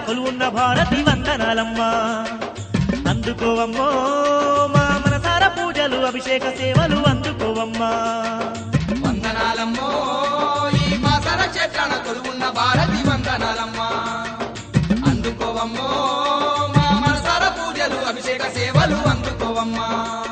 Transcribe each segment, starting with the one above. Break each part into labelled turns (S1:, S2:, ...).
S1: కొలువున్న భారతి వందనాలమ్మా అందుకోవమ్మో మా మనసార పూజలు అభిషేక సేవలు అందుకోవమ్మా
S2: వందనాలమ్మో ఈ బాసర క్షేత్రాన కొలువున్న భారతి వందనాలమ్మా అందుకోవమ్మో మా మనసార పూజలు అభిషేక సేవలు అందుకోవమ్మా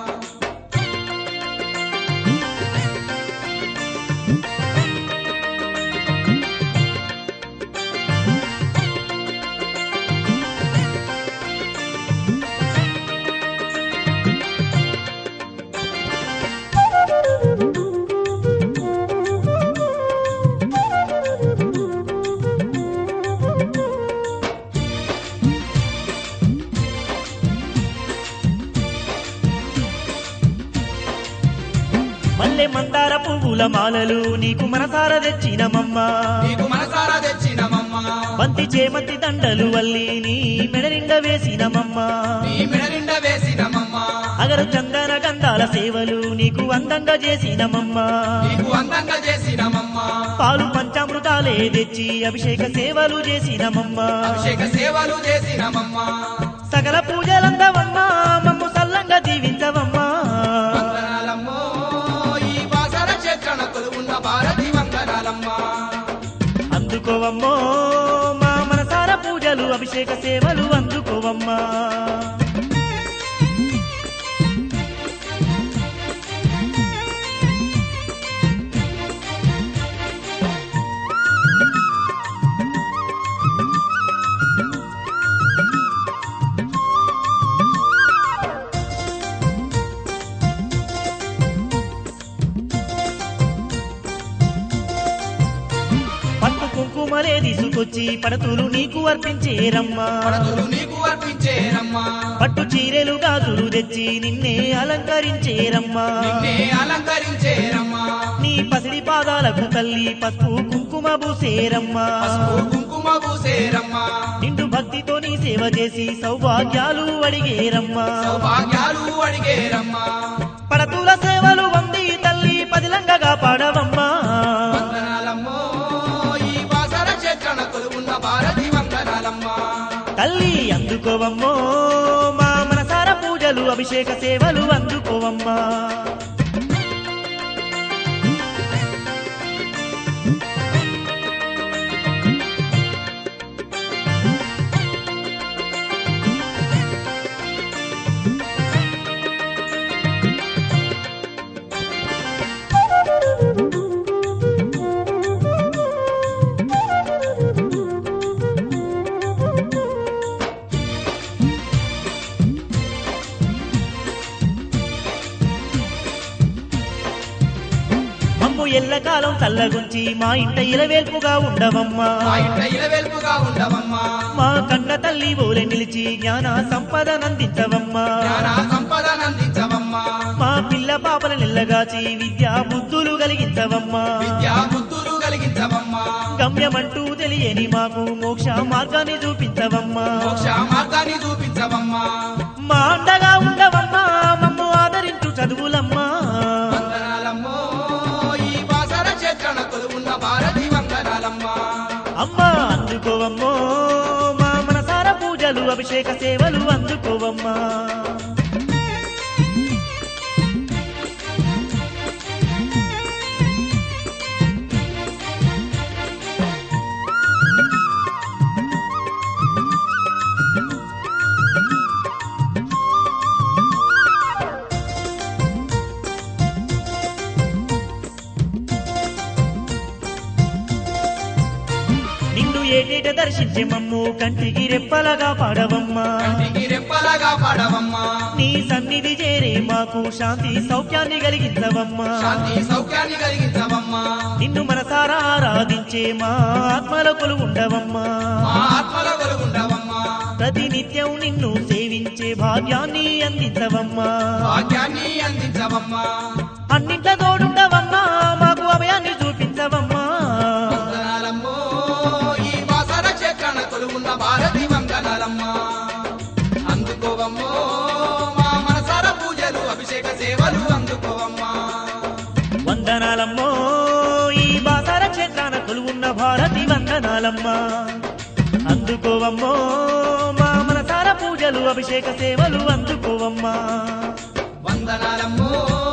S1: మల్లె మందార పువ్వుల మాలలు నీకు మనసార తెచ్చినమమ్మా
S2: నీకు మనసారా తెచ్చినమమ్మా
S1: బంతి చేమంతి దండలు వల్లి నీ మెడ నిండా వేసినమమ్మా
S2: నీ మెడనిండ వేసినమమ్మా
S1: అగరు చందన గంధాల సేవలు నీకు అందంగా చేసినమమ్మా
S2: నీకు అందంగా చేసినమమ్మా
S1: పాలు పంచామృతాలే తెచ్చి అభిషేక సేవలు చేసినమమ్మా
S2: అభిషేక సేవలు చేసినమమ్మా
S1: సకల పూజలందవమ్మా మమ్ము సల్లంగా దీవించవమ్మా
S2: వందనాలమ్మో ఈ బాసర క్షేత్రాన కొలువున్న భారతి వందనాలమ్మా
S1: అందుకోవమ్మో మా మనసార పూజలు అభిషేక సేవలు అందుకోవమ్మా పట్టు కుంకుమలే తీసుకొచ్చి పడతులు నీకు అర్పించేరమ్మా
S2: పడతులు నీకు అర్పించేరమ్మా
S1: పట్టు చీరెలు గాజులు తెచ్చి నిన్నే అలంకరించేరమ్మా
S2: నిన్నే అలంకరించేరమ్మా
S1: నీ పసిడి పాదాలకు తల్లి పసుపు కుంకుమ పూసేరమ్మా
S2: పసుపు కుంకుమ పూసేరమ్మా
S1: నిండు భక్తితో నీ సేవ చేసి సౌభాగ్యాలు అడిగేరమ్మా
S2: సౌభాగ్యాలు అడిగేరమ్మా
S1: పడతుల సేవలు వంది తల్లి పదిలంగా కాపాడవమ్మా
S2: వందనాలమ్మో ఈ బాసర క్షేత్రాన కొలువున్న భారతి వందనాలమ్మా
S1: తల్లి అందుకోవమ్మో మా మనసార పూజలు అభిషేక సేవలు అందుకోవమ్మా మమ్ము ఎల్లకాలం చల్లగుంచి మా ఇంట ఇలవేల్పుగా ఉండవమ్మా
S2: మా ఇంట ఇలవెల్పుగా ఉండవమ్మా
S1: మా కన్న తల్లి ఓలె నిలిచి జ్ఞాన సంపదనందించవమ్మా
S2: జ్ఞాన సంపదనందించవమ్మా
S1: మా పిల్ల పాపల నిల్లగాచి విద్యా బుద్ధులు కలిగించవమ్మా
S2: విద్యా బుద్ధులు కలిగించవమ్మా
S1: గమ్యమంటూ తెలియని మాకు మోక్ష మార్గాన్ని చూపించవమ్మా
S2: మోక్ష మార్గాన్ని చూపించవమ్మా
S1: మా అండగా ఉండవమ్మా మమ్ము ఆదరించు చదువులమ్మా
S2: వందనాలమ్మో ఈ బాసర క్షేత్రాన కొలువున్న భారతి వందనాలమ్మా
S1: అమ్మా అందుకోవమ్మో మా మనసార పూజలు అభిషేక సేవలు అందుకోవమ్మా నిన్ను ఏటేట దర్శించే మమ్ము కంటికి రెప్పలగా పాడవమ్మా
S2: కంటికి రెప్పలాగా పాడవమ్మా
S1: నీ సన్నిధి చేరే మాకు శాంతి సౌఖ్యాన్ని కలిగించవమ్మా
S2: శాంతి సౌఖ్యాన్ని కలిగించవమ్మా
S1: నిన్ను మనసారా ఆరాధించే మా ఆత్మలకులు ఉండవమ్మా
S2: మా ఆత్మల కొలుగుండవమ్మా
S1: ప్రతి నిత్యం నిన్ను సేవించే భాగ్యాన్ని అందించవమ్మా
S2: భాగ్యాన్ని అందించవమ్మా
S1: అన్నింట తోడుండవమ్మా మాకు అభయాన్ని చూపించవమ్మా
S2: వందనాలమ్మో ఈ బాసర క్షేత్రాన కొలువున్న భారతి వందనాలమ్మా అందుకోవమ్మో మా మనసార పూజలు అభిషేక సేవలు అందుకోవమ్మా
S1: వందనాలమ్మో ఈ బాసార క్షేత్రాన కొలువున్న భారతి వందనాలమ్మా అందుకోవమ్మో మా మనసార పూజలు అభిషేక సేవలు అందుకోవమ్మా
S2: వందనాలమ్మో